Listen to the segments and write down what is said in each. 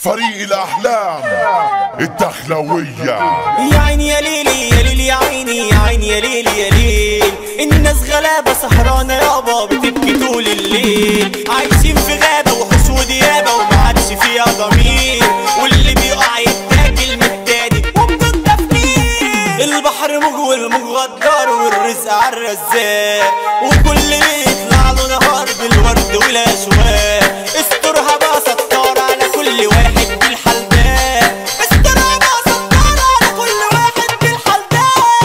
فريق الأحلام الدخلوية يا عيني يا ليلي يا ليلي يا عيني يا عيني يا ليلي يا ليل الناس غلابة سهرانة يابا بتبكي طول الليل عايشين في غابة وحوش وديابة ومحدش فيها ضمير واللي بيقع يتاكل من التاني وبدون تفكير البحر موج والموج غدار والرزق عالرزاق وكل اللي يطلع له نهار بالورد والاشواق استرها بقى ستار على كل واحد بالحال ده استرها بقى ستار على كل واحد بالحال ده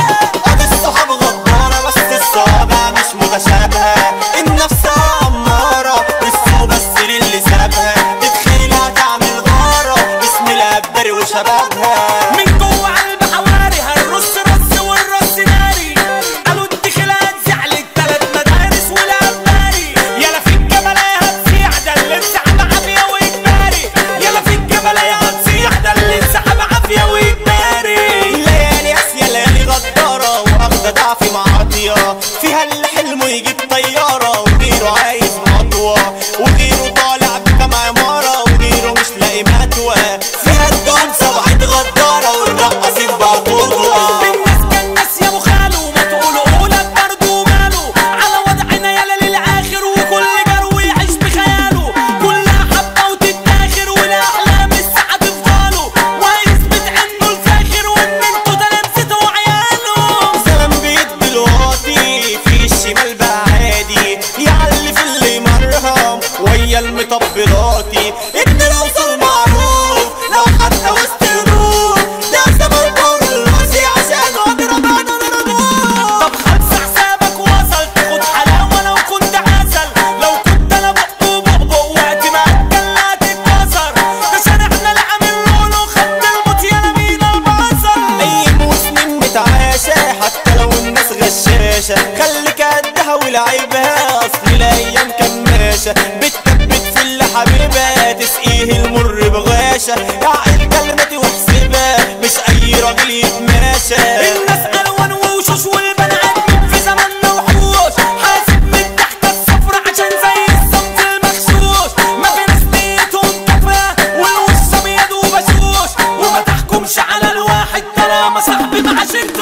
ادي الصحاب غدارة بس الصوابع مش متشابهة النفس أمارة والسوق بس اللي سابها تتخيلها تعمل غارة باسم الأبدر وشبابها من جوه قلب حواري هنرص رص والرص ناري قالوا الدخلات زعلت تلات مدارس والأباري يلا في الجبلاية هتصيح ده اللي انسحب عافية وإجباري يلا في الجبلاية هتصيح ده اللي انسحب عافية وإجباري ليالي اسيا ليالي غدارة واخدة ضعفي معاطية فيها اللي حلمه يجيب طيارة وغيره عايز مطوة وغيره طالع بكام عمارة وغيره مش لاقي متوى فيها الدون سبعة غدارة والرقصين بقى قدوة الناس كان ناس يا ابو خالو ما تقولوا قولك برضه ماله على وضعنا يلا للاخر وكل جرو يعيش بخياله كلها حبة وتتاخر والاحلام الساعة تفضلوا وهيثبت عنه الفاخر وان انتوا ده لمسته وعياله سلام بيت بالواطي في الشمال بقى عادي يعلي في اللي مرهم ويا المطبلاتي ابن الاوصل معروف لو حتى وسط الروح ده زمن نور الراسي عشان اضرب انا الردود طب خمس حسابك وصل تاخد حلاوه لو كنت عسل لو كنت انا بق وبقبق وقت ما اتكلم تتكسر ده شارعنا اللي عامل لونه خدت الموت يا مين البصل اي موسم متعاشى حتى لو الناس غشاشة خليك قدها ولعيبها اصل الايام كماشة بتثبت في اللي حبيبها تسقيه المر بغاشة اعقل كلمتي واحسبها مش اي راجل يتماشى الناس الوان ووشوش والبني ادمين في زماننا وحوش حاسب من تحت الصفر عشان زي الصمت المغشوش ما في ناس نيتهم كفا والوش ابيض وبشوش وما تحكمش على الواحد طالما صاحبي ما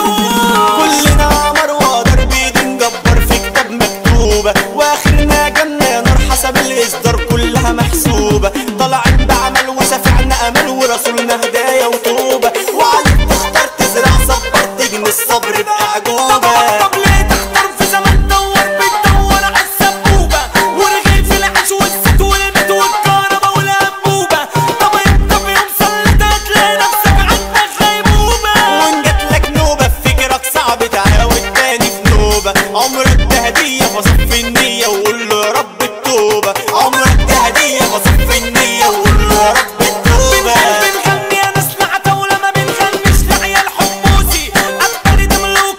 عشرتوش كلنا عمر وقدر بيدين جبار في كتاب مكتوبة واخرنا جنة نار حسب الاصدار كلها محسوبة طالعين بعمل وشفعنا امل ورسولنا هدايا وتوبة وعليك تختار تزرع صبر تجني الصبر باعجوبة طب ليه تختار في زمن دور بتدور على السبوبة ورغيف العيش والزيت والبيت والكهرباء والانبوبة طب انت في يوم صليت هتلاقي نفسك عندك غيبوبة وان جاتلك نوبة في فكرك صعب تعاود تاني في نوبة عمرك ده هدية فصف النية وقول له يا رب التوبة عمرك ده هدية فصف النية وقول له يا رب التوبة بنغني يا ناس لعتة ولا ما بنغنيش لعيال حموسي أكبر دملو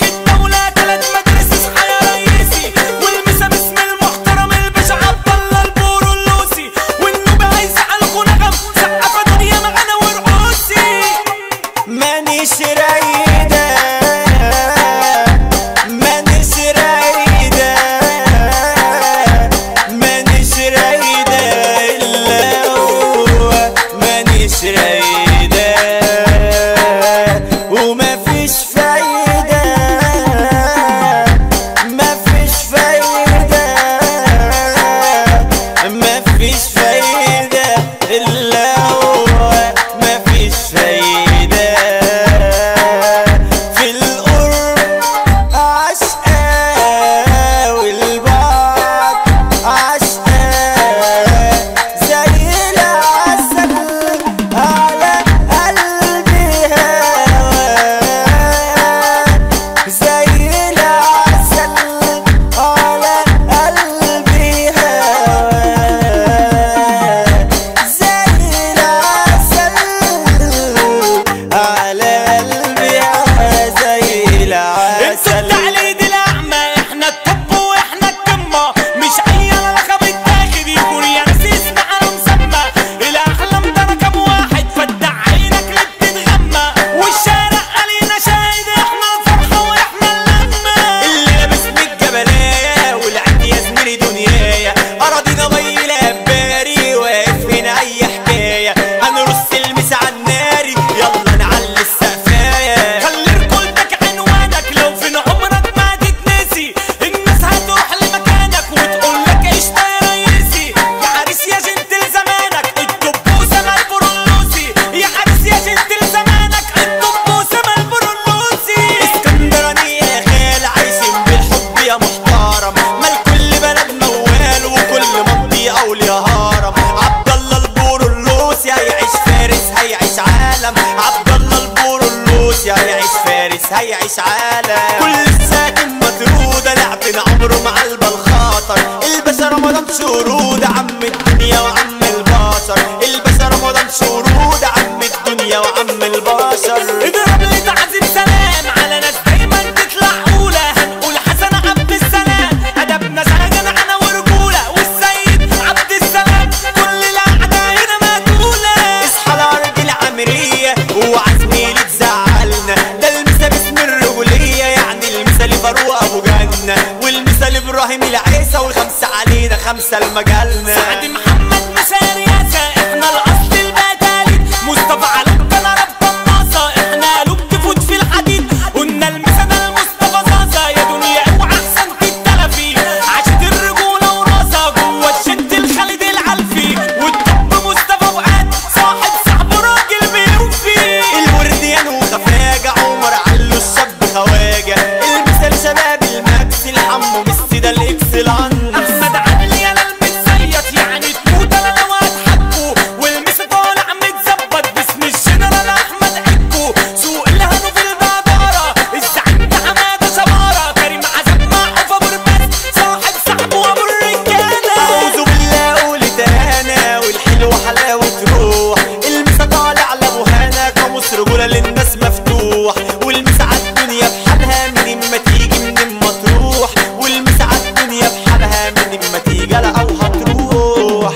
هيعيش عالم كل الساكن مطرودة لعبنا عمره مع البلخاطر الباشا رمضان شرود عم الدنيا وعم البشر الباشا رمضان شرود عم الدنيا وعم البشر اضرب لي تعزيم سلام على ناس دايما تطلع اولى هنقول حسن عبد السلام ادبنا سجن انا ورجوله والسيد عبد السلام كل القعده هنا مقتوله اصحى الارض العمريه وعزمي تزعلنا ده المثل باسم الرجوليه يعني المثل فاروق ابو جنه والمثل ابراهيم العيسى والخمسه علينا خمسه لمجالنا سعد محمد مسار ياسا احنا الاصل البدالي مصطفى علوم كان عرب قناصه احنا لوب تفوت في الحديد قلنا المثل المصطفى زازا يا دنيا اوعى احسن التلفي عاشت الرجوله وراسها جوه الشد الخالد العلفي والدب مصطفى فؤاد صاحب صاحبه راجل بيوفي الورديان وخفاجه عمر علو الشاب خواجه المثل شباب الماكس الحمو ميسي ده الاكسلانس احمد عادل يا المتزيت يعني تموت انا لو هتحبه والمثل طالع متظبط باسم الجنرال احمد عكو سوق الهنو في البداره الزعيم ده حماده شباره كريم عزب مع حفا برباس صاحب صاحبه ابو الرجاله اعوذ بالله قولت انا والحلوه حلاوه روح المسا طالع لابو هنا قاموس رجوله للناس مفتوح والمسا عالدنيا بحالها من اما تيجي من اما تروح والمسا عالدنيا بحالها من اما تيجي لا او هتروح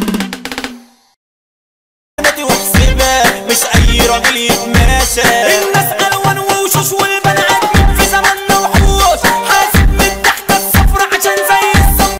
بناتي وحسبة مش اي راجل يتماشى